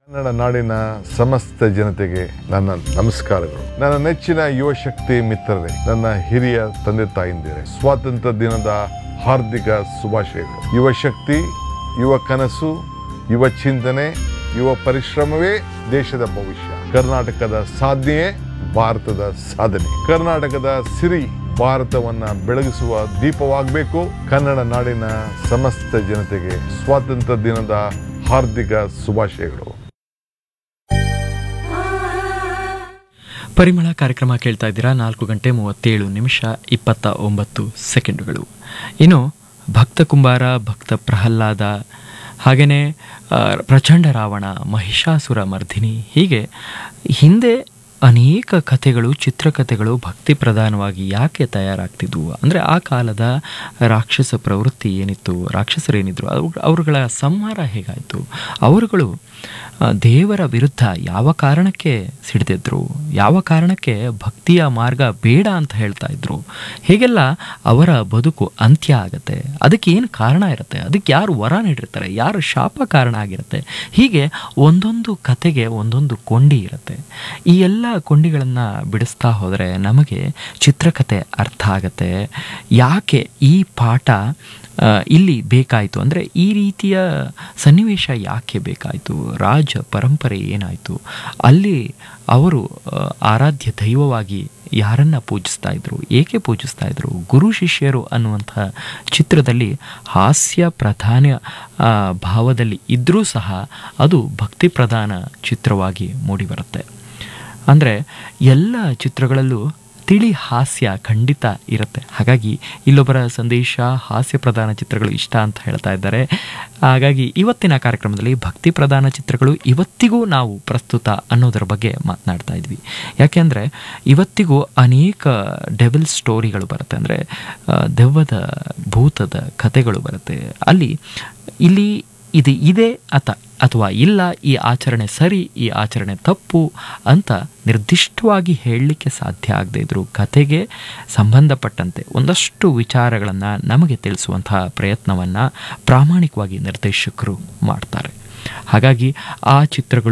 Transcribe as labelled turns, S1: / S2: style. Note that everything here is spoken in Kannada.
S1: ಕನ್ನಡ ನಾಡಿನ ಸಮಸ್ತ ಜನತೆಗೆ ನನ್ನ ನಮಸ್ಕಾರಗಳು ನನ್ನ ನೆಚ್ಚಿನ ಯುವ ಶಕ್ತಿ ಮಿತ್ರರೇ ನನ್ನ ಹಿರಿಯ ತಂದೆ ತಾಯಿಂದಿರೇ ಸ್ವಾತಂತ್ರ್ಯ ದಿನದ ಹಾರ್ದಿಕ ಶುಭಾಶಯಗಳು ಯುವ ಶಕ್ತಿ ಯುವ ಕನಸು ಯುವ ಚಿಂತನೆ ಯುವ ಪರಿಶ್ರಮವೇ ದೇಶದ ಭವಿಷ್ಯ ಕರ್ನಾಟಕದ ಸಾಧನೆಯೇ ಭಾರತದ ಸಾಧನೆ ಕರ್ನಾಟಕದ ಸಿರಿ ಭಾರತವನ್ನ ಬೆಳಗಿಸುವ ದೀಪವಾಗಬೇಕು ಕನ್ನಡ ನಾಡಿನ ಸಮಸ್ತ ಜನತೆಗೆ ಸ್ವಾತಂತ್ರ್ಯ ದಿನದ ಹಾರ್ದಿಕ ಶುಭಾಶಯಗಳು
S2: ಪರಿಮಳ ಕಾರ್ಯಕ್ರಮ ಕೇಳ್ತಾ ಇದ್ದೀರಾ ನಾಲ್ಕು ಗಂಟೆ ಮೂವತ್ತೇಳು ನಿಮಿಷ ಇಪ್ಪತ್ತ ಒಂಬತ್ತು ಸೆಕೆಂಡುಗಳು ಇನ್ನು ಭಕ್ತ ಕುಂಬಾರ ಭಕ್ತ ಪ್ರಹ್ಲಾದ ಹಾಗೆಯೇ ಆ, ಪ್ರಚಂಡ ರಾವಣ ಮಹಿಷಾಸುರ ಮರ್ದಿನಿ ಹೀಗೆ ಹಿಂದೆ ಅನೇಕ ಕಥೆಗಳು ಚಿತ್ರಕಥೆಗಳು ಭಕ್ತಿ ಪ್ರಧಾನವಾಗಿ ಯಾಕೆ ತಯಾರಾಗ್ತಿದ್ವು ಅಂದರೆ ಆ ಕಾಲದ ರಾಕ್ಷಸ ಪ್ರವೃತ್ತಿ ಏನಿತ್ತು ರಾಕ್ಷಸರೇನಿದ್ರು ಅವ್ರು ಅವರುಗಳ ಸಂಹಾರ ಹೇಗಾಯಿತು ಅವರುಗಳು ಆ, ದೇವರ ವಿರುದ್ಧ ಯಾವ ಕಾರಣಕ್ಕೆ ಸಿಡಿದಿದ್ರು ಯಾವ ಕಾರಣಕ್ಕೆ ಭಕ್ತಿಯ ಮಾರ್ಗ ಬೇಡ ಅಂತ ಹೇಳ್ತಾ ಇದ್ರು ಹೇಗೆಲ್ಲ ಅವರ ಬದುಕು ಅಂತ್ಯ ಆಗತ್ತೆ ಅದಕ್ಕೆ ಏನು ಕಾರಣ ಇರುತ್ತೆ ಅದಕ್ಕೆ ಯಾರು ವರ ನೀಡಿರ್ತಾರೆ ಯಾರು ಶಾಪ ಕಾರಣ ಆಗಿರುತ್ತೆ ಹೀಗೆ ಒಂದೊಂದು ಕತೆಗೆ ಒಂದೊಂದು ಕೊಂಡಿ ಇರುತ್ತೆ ಈ ಎಲ್ಲ ಕೊಂಡಿಗಳನ್ನು ಬಿಡಿಸ್ತಾ ಹೋದರೆ ನಮಗೆ ಚಿತ್ರಕಥೆ ಅರ್ಥ ಆಗತ್ತೆ ಯಾಕೆ ಈ ಪಾಠ ಆ, ಇಲ್ಲಿ ಬೇಕಾಯಿತು ಅಂದರೆ ಈ ರೀತಿಯ ಸನ್ನಿವೇಶ ಯಾಕೆ ಬೇಕಾಯಿತು ರಾಜ ಪರಂಪರೆ ಏನಾಯಿತು ಅಲ್ಲಿ ಅವರು ಆ, ಆರಾಧ್ಯ ದೈವವಾಗಿ ಯಾರನ್ನ ಪೂಜಿಸ್ತಾ ಇದ್ರು ಏಕೆ ಪೂಜಿಸ್ತಾ ಇದ್ರು ಗುರು ಶಿಷ್ಯರು ಅನ್ನುವಂಥ ಚಿತ್ರದಲ್ಲಿ ಹಾಸ್ಯ ಪ್ರಧಾನ ಆ, ಭಾವದಲ್ಲಿ ಇದ್ದರೂ ಸಹ ಅದು ಭಕ್ತಿ ಪ್ರಧಾನ ಚಿತ್ರವಾಗಿ ಮೂಡಿಬರುತ್ತೆ ಅಂದರೆ ಎಲ್ಲ ಚಿತ್ರಗಳಲ್ಲೂ ತಿಳಿ ಹಾಸ್ಯ ಖಂಡಿತ ಇರುತ್ತೆ ಹಾಗಾಗಿ ಇಲ್ಲೊಬ್ಬರ ಸಂದೇಶ ಹಾಸ್ಯ ಪ್ರಧಾನ ಚಿತ್ರಗಳು ಇಷ್ಟ ಅಂತ ಹೇಳ್ತಾ ಇದ್ದಾರೆ ಹಾಗಾಗಿ ಇವತ್ತಿನ ಕಾರ್ಯಕ್ರಮದಲ್ಲಿ ಭಕ್ತಿ ಪ್ರಧಾನ ಚಿತ್ರಗಳು ಇವತ್ತಿಗೂ ನಾವು ಪ್ರಸ್ತುತ ಅನ್ನೋದರ ಬಗ್ಗೆ ಮಾತನಾಡ್ತಾ ಇದ್ವಿ ಯಾಕೆಂದರೆ ಇವತ್ತಿಗೂ ಅನೇಕ ಡೆವಿಲ್ ಸ್ಟೋರಿಗಳು ಬರುತ್ತೆ ಅಂದರೆ ದೆವ್ವದ ಭೂತದ ಕಥೆಗಳು ಬರುತ್ತೆ ಅಲ್ಲಿ ಇಲ್ಲಿ ಇದು ಇದೆ ಅತ ಅಥವಾ ಇಲ್ಲ ಈ ಆಚರಣೆ ಸರಿ ಈ ಆಚರಣೆ ತಪ್ಪು ಅಂತ ನಿರ್ದಿಷ್ಟವಾಗಿ ಹೇಳಲಿಕ್ಕೆ ಸಾಧ್ಯ ಆಗದೇ ಇದ್ರೂ ಕತೆಗೆ ಸಂಬಂಧಪಟ್ಟಂತೆ ಒಂದಷ್ಟು ವಿಚಾರಗಳನ್ನು ನಮಗೆ ತಿಳಿಸುವಂತಹ ಪ್ರಯತ್ನವನ್ನು ಪ್ರಾಮಾಣಿಕವಾಗಿ ನಿರ್ದೇಶಕರು ಮಾಡ್ತಾರೆ ಹಾಗಾಗಿ ಆ ಚಿತ್ರಗಳು